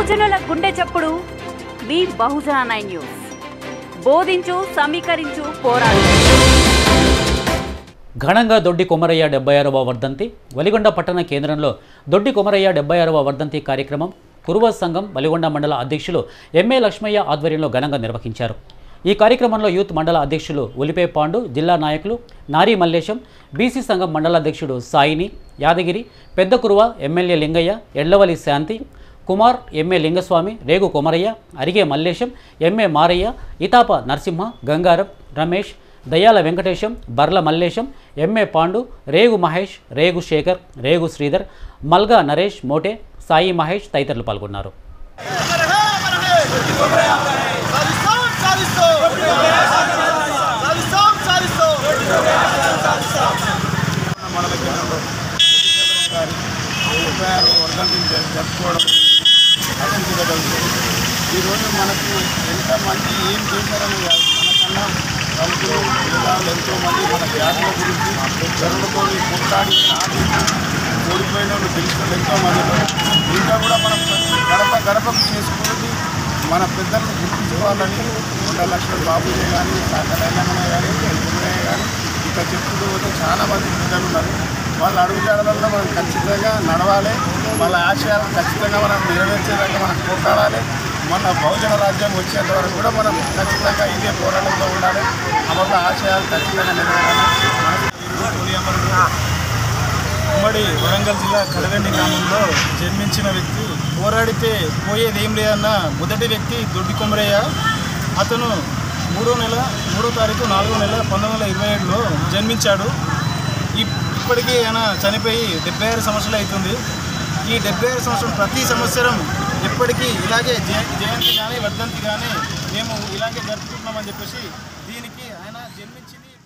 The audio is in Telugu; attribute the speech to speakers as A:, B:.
A: బహుజనుల గుండె చప్పుడు మీ బహుజన నైన్ న్యూస్ బోధించు సమీకరించు పోరాడు
B: ఘనంగా దొడ్డి కొమరయ్య డెబ్బై ఆరవ వర్ధంతి వలిగొండ పట్టణ కేంద్రంలో దొడ్డి కొమరయ్య డెబ్బై ఆరవ వర్ధంతి కార్యక్రమం కురువ సంఘం వలిగొండ మండల అధ్యక్షులు ఎంఏ లక్ష్మయ్య ఆధ్వర్యంలో ఘనంగా నిర్వహించారు ఈ కార్యక్రమంలో యూత్ మండల అధ్యక్షులు ఉలిపే పాండు జిల్లా నాయకులు నారీ మల్లేశం బీసీ సంఘం మండల అధ్యక్షుడు సాయిని యాదగిరి పెద్ద కురువ MLA Lingaiah Edlavali Shanti Kumar M A Lingaswamy Regu Komaraiah Arige Mallesham M A Maraiah Ithapa Narasimha Gangaram Ramesh Dayyala Venkatesham Barla Mallesham M A Pandu Regu Mahesh రేగు శేఖర్ రేగు శ్రీధర్ మల్గా నరేష్ మోటే సాయి మహేష్ తదితరులు పాల్గొన్నారు
C: మండల కేంద్రంలో గారి ముప్పై ఆరు వర్ధంతిని జరు- జరుపుకోవడం అభివృద్ధిగలుగుతుంది ఈరోజు మనకు ఎంతమంది ఏం చేశారని కాదు మనకన్నా రైతులు జిల్లాలు ఎంతోమంది మన జాతుల గురించి చెరువులతో కొట్లాడి నాటి ఓడిపోయిన వాళ్ళు తెలిసిన ఎంతోమంది ఉన్నారు. ఇంకా కూడా మనం గడప గడపకు చేసుకునేది మన పెద్దలను గుర్తించుకోవాలని కొండ లక్ష్మణ్ బాబుజీ కానీ కళ్యాణమయ్య కానీ కుమరయ్య కానీ ఇంకా చెప్పుకుంటూ పోతే చాలా మంది పెద్దలు ఉన్నారు వాళ్ళ అడుగుజాడలలో మనం ఖచ్చితంగా నడవాలి వాళ్ళ ఆశయాలను ఖచ్చితంగా మనం నెరవేర్చేదాకా మనం పోరాడాలి మన బహుజన రాజ్యం వచ్చేంత వరకు కూడా మనం ఖచ్చితంగా ఇదే పోరాటంలో ఉండాలి వాళ్ళ ఆశయాలు ఖచ్చితంగా నెరవేరాలి మనకి ఈరోజు తొలి అమరుడు ఉమ్మడి వరంగల్ జిల్లా కడగండి గ్రామంలో జన్మించిన వ్యక్తి పోరాడితే పోయేది ఏం లేదన్న మొదటి వ్యక్తి దొడ్డి కొమరయ్య అతను మూడో నెల మూడో తారీఖు నాలుగో నెల పంతొమ్మిది వందల ఇరవై ఏడులో జన్మించాడు ఇప్- ఇప్పటికీ ఆయన చనిపోయి డెబ్బై ఆరు సంవత్సరాలు అవుతుంది ఈ డెబ్బై ఆరు సంవత్సరం ప్రతి సంవత్సరం ఎప్పటికీ ఇలాగే జయ జయంతి కానీ వర్ధంతి కానీ మేము ఇలాగే జరుపుకుంటున్నామని చెప్పేసి దీనికి ఆయన జన్మించింది